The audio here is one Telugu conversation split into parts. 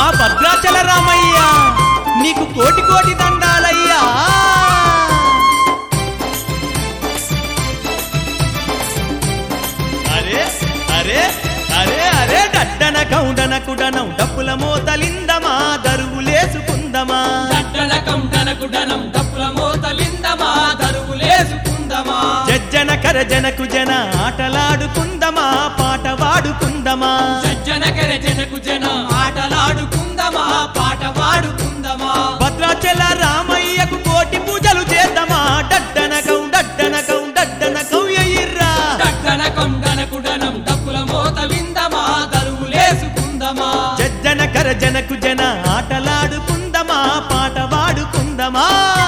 మా భద్రాచల రామయ్య నీకు కోటి కోటి దండాలయ్యా అరే అరే అరే అరే డడ్డన కౌండన కుడనం డప్పుల మోతలిందమా దరువులేసుకుందమా దట్టన కంటనకు డనం డప్పుల మోతలిందమా దరువులేసుకుందమా జజ్జన కరజనకు జన ఆటలాడుకుందమా పాట వాడుకుందమా సజ్జన జనకు జన ఆటలాడుకుందమా పాట పాడుకుందమా భద్రాచల రామయ్యకు కోటి పూజలు చేద్దామా డడ్డన కౌ డడ్డన కౌ డడ్డన కౌ ఎయ్యిర్రా దట్టన కంటనకు డనం డప్పుల మోతలిందమా దరువులేసుకుందమా జజ్జన కరజనకు జన ఆటలాడుకుందమా పాట వాడుకుందమా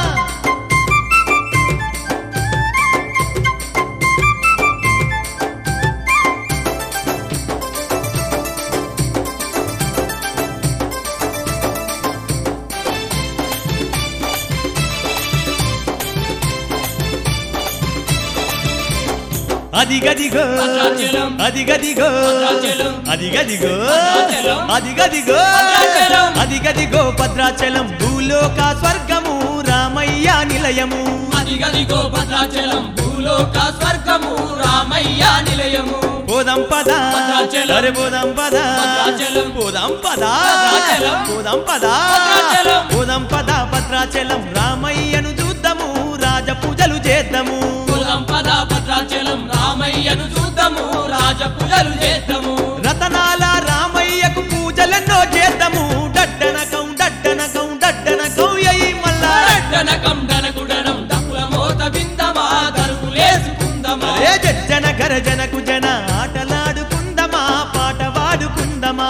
అదిగదిగో భద్రాచలం. అదిగదిగో భద్రాచలం. అదిగదిగో భద్రాచలం. అదిగదిగో భద్రాచలం. అదిగదిగో భద్రాచలం భూలోక స్వర్గము రామయ్య నిలయము అదిగదిగో భద్రాచలం భూలోక స్వర్గము రామయ్య నిలయము పోదాం పద భద్రాచలం. అరే పోదాం పద భద్రాచలం. పోదాం పద భద్రాచలం. పోదాం పద భద్రాచలం. పోదాం పద భద్రాచలం రామయ్యను చూద్దాము రాజ పూజలు చేద్దాము కులం పద భద్రాచలం రామయ్యను చూద్దాము రాజ పూజలు చేద్దాము రతనాల రామయ్యకు పూజలెన్నో చేద్దాము డడ్డనకం డడ్డనకం డడ్డనకం ఎయ్యి మల్లా డనకం డనకుడనం డప్పుల మోత బిందమా దరువులేసుకుందమా అరే జన గరజనకు జన ఆటలాడుకుందమా పాట వాడుకుందమా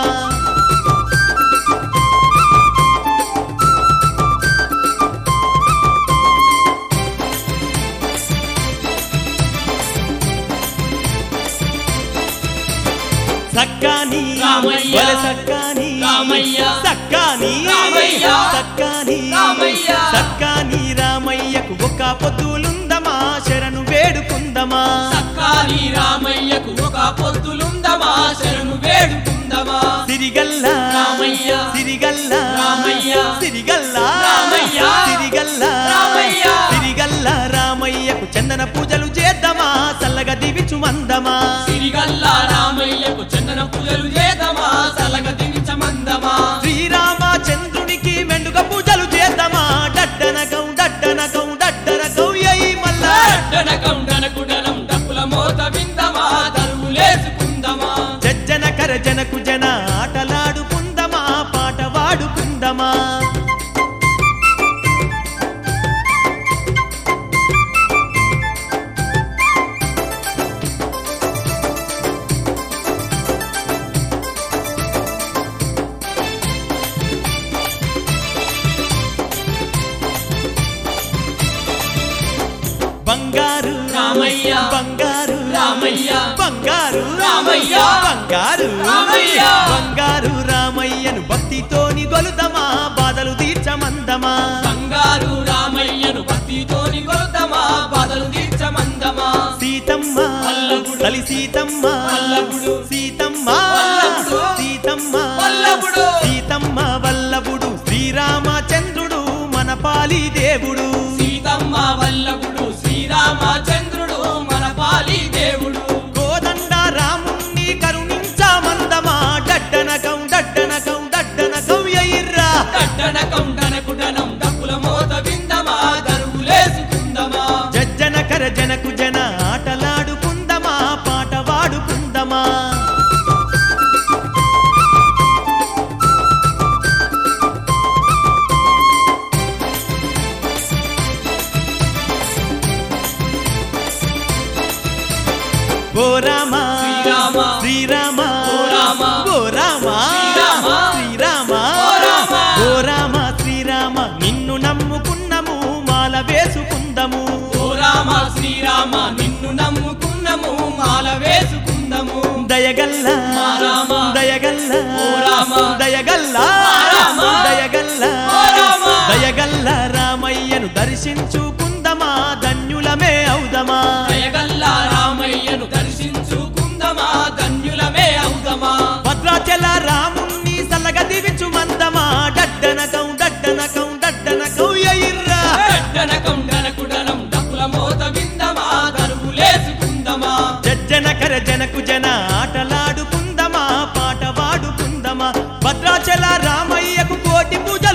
సక్కాని రామయ్య. ఒల సక్కాని రామయ్య. సక్కాని రామయ్య. సక్కాని రామయ్య. సక్కాని రామయ్యకు ఒక పొద్దులుందమా శరణు వేడుకుందమా సక్కాని రామయ్యకు ఒక పొద్దులుందమా శరణు వేడుకుందమా సిరిగల్ల రామయ్య. సిరిగల్ల రామయ్య. సిరిగల్ల రామయ్య. సిరిగల్ల రామయ్య. సిరిగల్ల రామయ్యకు చందన పూజలు చేద్దామా చల్లగా దివిచు మందమా సిరిగల్లా రామయ్యకు చందన పూజలు చేద్దామా సలగ దించమందమా శ్రీరామచంద్రునికి మెండుగ పూజలు చేద్దామా డడ్డనకం డడ్డనకం డడ్డనకం ఎయి మల్లా డనకం డనకుడనం డప్పుల మోత బిందమా దరువులేసుకుందమా జజ్జన కరజనకు జన ఆటలాడుకుందమా పాట వాడుకుందమా బంగారు రామయ్య. బంగారు రామయ్య. బంగారు రామయ్య. బంగారు రామయ్య. బంగారు రామయ్యను భక్తితోని గొలుదమా బాధలు తీర్చమందమా బంగారు రామయ్యను భక్తితోని కొలుతమా బాధలు తీర్చమందమా సీతమ్మ వల్లభుడు. తలి సీతమ్మ వల్లభుడు. సీతమ్మ వల్లభుడు. సీతమ్మ వల్లభుడు. సీతమ్మ వల్లభుడు శ్రీరామచంద్రుడు మన పాలి దేవుడు సీతమ్మ వల్లభుడు శ్రీరామచంద్రుడు మన పాలి దేవుడు కోదండ రాముణ్ణి కరుణించమందమా డడ్డనకం డడ్డనకం డడ్డనకం ఎయిర్రా డనకం డనకుడనం డప్పుల మోత బిందమా దరువులేసుకుందమా జజ్జన కరజనకు జన ఆటలాడుకుందమా పాట వాడుకుందమా ఓ రామ శ్రీరామ. శ్రీరామ ఓ రామ. ఓ రామ శ్రీరామ. శ్రీరామ ఓ రామ. ఓ రామ శ్రీరామ నిన్ను నమ్ముకున్నము మాల వేసుకుందము ఓ రామ శ్రీరామ నిన్ను నమ్ముకున్నము మాల వేసుకుందము దయగల్ల మా రామ. దయగల్ల ఓ రామ. దయగల్ల మా రామ. దయగల్ల ఓ రామ. దయగల్ల రామయ్యను దర్శించుకుందమా ధన్యులమే అవుదమా జయగల్లా రామయ్యను దర్శించుకుందమా ధన్యులమే అవుదమా భద్రాచల రాముణ్ణి సల్లగ దివించు మంద ఎయిర్రా డనకం డనకుడలం డప్పుల మోత విందమా దరువులేసుకుందమా జజ్జనకర జనకు జన ఆటలాడుకుందమా పాట వాడుకుందమా భద్రాచల రామయ్యకు కోటి పూజలు